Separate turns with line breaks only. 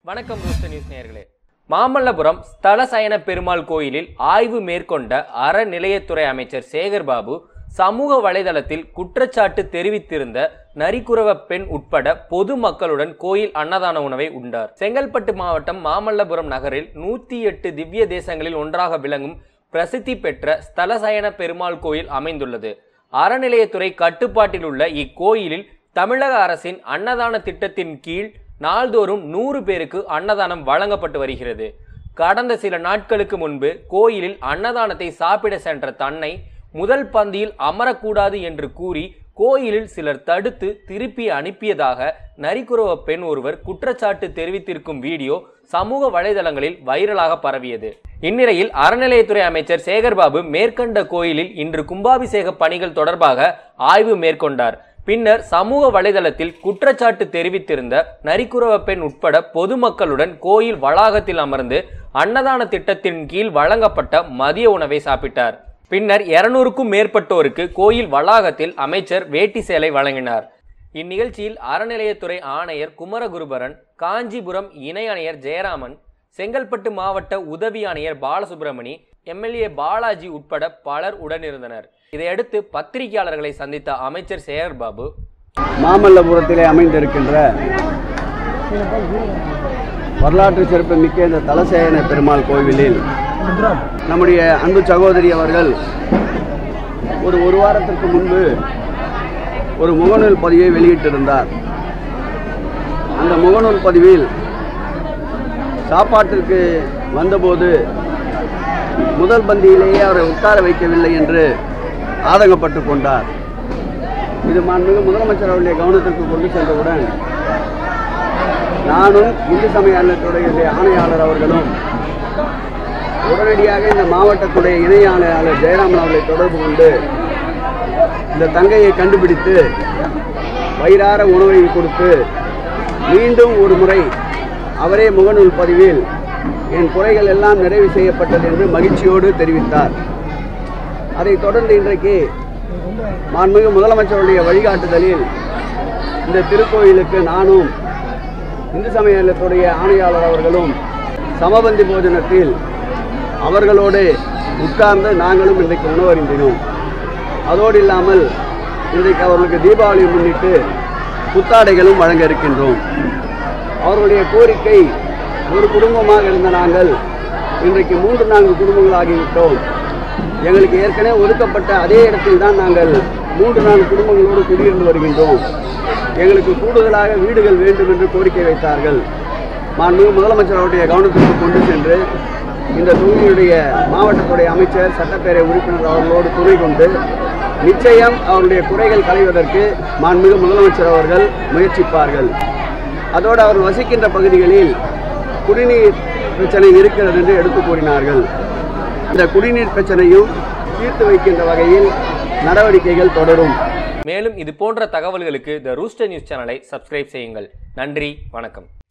வணக்கம் rooster news நேயர்களே மாமல்லபுரம் ஸ்தல சயன பெருமாள் கோயிலில் ஆய்வு மேற்கொண்ட அறநிலையத்துறை அமைச்சர் சேகர் பாபு சமூக வலைதளத்தில் குற்றச்சாட்டு தெரிவித்திருந்த நரிக்குறவ பெண் உட்பட பொது மக்களுடன் கோயில் அன்னதான உணவை உண்டார் செங்கல்பட்டு மாவட்டம் மாமல்லபுரம் நகரில் நூத்தி எட்டு திவ்ய தேசங்களில் ஒன்றாக விளங்கும் பிரசித்தி பெற்ற ஸ்தல சயன பெருமாள் கோயில் அமைந்துள்ளது அறநிலையத்துறை கட்டுப்பாட்டில் உள்ள இக்கோயிலில் தமிழக அரசின் அன்னதான திட்டத்தின் கீழ் நாள்தோறும் நூறு பேருக்கு அன்னதானம் வழங்கப்பட்டு வருகிறது கடந்த சில நாட்களுக்கு முன்பு கோயிலில் அன்னதானத்தை சாப்பிட சென்ற தன்னை முதல் பந்தியில் அமரக்கூடாது என்று கூறி கோயிலில் சிலர் தடுத்து திருப்பி அனுப்பியதாக நரிக்குறவ பெண் ஒருவர் குற்றச்சாட்டு தெரிவித்திருக்கும் வீடியோ சமூக வலைதளங்களில் வைரலாக பரவியது இந்நிலையில் அறநிலையத்துறை அமைச்சர் சேகர்பாபு மேற்கண்ட கோயிலில் இன்று கும்பாபிஷேக பணிகள் தொடர்பாக ஆய்வு மேற்கொண்டார் பின்னர் சமூக வலைதளத்தில் குற்றச்சாட்டு தெரிவித்திருந்த நரிக்குறவ பெண் உட்பட பொதுமக்களுடன் கோயில் வளாகத்தில் அமர்ந்து அன்னதான திட்டத்தின் கீழ் வழங்கப்பட்ட மதிய உணவை சாப்பிட்டார் பின்னர் இருநூறுக்கும் மேற்பட்டோருக்கு கோயில் வளாகத்தில் அமைச்சர் வேட்டி சேலை வழங்கினார் இந்நிகழ்ச்சியில் அறநிலையத்துறை ஆணையர் குமரகுருபரன் காஞ்சிபுரம் இணை ஆணையர் ஜெயராமன் செங்கல்பட்டு மாவட்ட உதவி ஆணையர் பாலசுப்ரமணி எம்எல்ஏ பாலாஜி உட்பட பலர் உடனிருந்தனர் இதையடுத்து பத்திரிகையாளர்களை சந்தித்த அமைச்சர் சேகர்பாபு
மாமல்லபுரத்திலே அமைந்திருக்கின்ற வரலாற்று சிறப்பு மிக்க இந்த தலசேன பெருமாள் கோவிலில் நம்முடைய அன்பு சகோதரி அவர்கள் ஒரு ஒரு வாரத்திற்கு முன்பு ஒரு முகநூல் பதிவை வெளியிட்டிருந்தார் அந்த முகநூல் பதிவில் சாப்பாட்டிற்கு வந்தபோது முதல் பந்தியிலேயே அவரை உட்கார வைக்கவில்லை என்று ஆதங்கப்பட்டு கொண்டார் இது மாண்புமிகு முதலமைச்சர் அவருடைய கவனத்திற்கு கொண்டு சென்றவுடன் நானும் இந்து சமய அறநிலையத்துடைய ஆணையாளர் அவர்களும் உடனடியாக இந்த மாவட்டத்துடைய இணை ஆணையாளர் ஜெயராமன் அவர்களை தொடர்பு கொண்டு இந்த தங்கையை கண்டுபிடித்து வயிறார உணவை கொடுத்து மீண்டும் ஒரு முறை அவரே முகநூல் பதிவில் என் குறைகள் எல்லாம் நிறைவு செய்யப்பட்டது என்று மகிழ்ச்சியோடு தெரிவித்தார் அதைத் தொடர்ந்து இன்றைக்கு மாண்புமிகு முதலமைச்சருடைய வழிகாட்டுதலில் இந்த திருக்கோயிலுக்கு நானும் இந்து சமய இல்லத்துடைய ஆணையாளர் அவர்களும் சமபந்தி போஜனத்தில் அவர்களோடு உட்கார்ந்து நாங்களும் இன்றைக்கு உணவருந்தினோம் அதோடு இல்லாமல் இன்றைக்கு அவர்களுக்கு தீபாவளியை முன்னிட்டு புத்தாடைகளும் வழங்க இருக்கின்றோம் அவர்களுடைய கோரிக்கை ஒரு குடும்பமாக இருந்த நாங்கள் இன்றைக்கு மூன்று நான்கு குடும்பங்களாகிவிட்டோம் எங்களுக்கு ஏற்கனவே ஒதுக்கப்பட்ட அதே இடத்தில் தான் நாங்கள் மூன்று நான்கு குடும்பங்களோடு குடியிருந்து வருகின்றோம் எங்களுக்கு கூடுதலாக வீடுகள் வேண்டும் என்று கோரிக்கை வைத்தார்கள் மாண்புமிகு முதலமைச்சர் அவருடைய கவனத்திற்கு கொண்டு சென்று இந்த தொகுதியுடைய மாவட்டத்துடைய அமைச்சர் சட்டப்பேரவை உறுப்பினர் அவர்களோடு துணை கொண்டு நிச்சயம் அவருடைய குறைகள் களைவதற்கு மாண்புமிகு முதலமைச்சர் அவர்கள் முயற்சிப்பார்கள் அதோடு அவர் வசிக்கின்ற பகுதிகளில் குடிநீர் பிரச்சனை இருக்கிறது என்று எடுத்து கூறினார்கள் இந்த குடிநீர் பிரச்சனையும் தீர்த்து வைக்கின்ற வகையில் நடவடிக்கைகள் தொடரும்
மேலும் இது போன்ற தகவல்களுக்கு த ரூஸ்டர் நியூஸ் சேனலை சப்ஸ்கிரைப் செய்யுங்கள் நன்றி வணக்கம்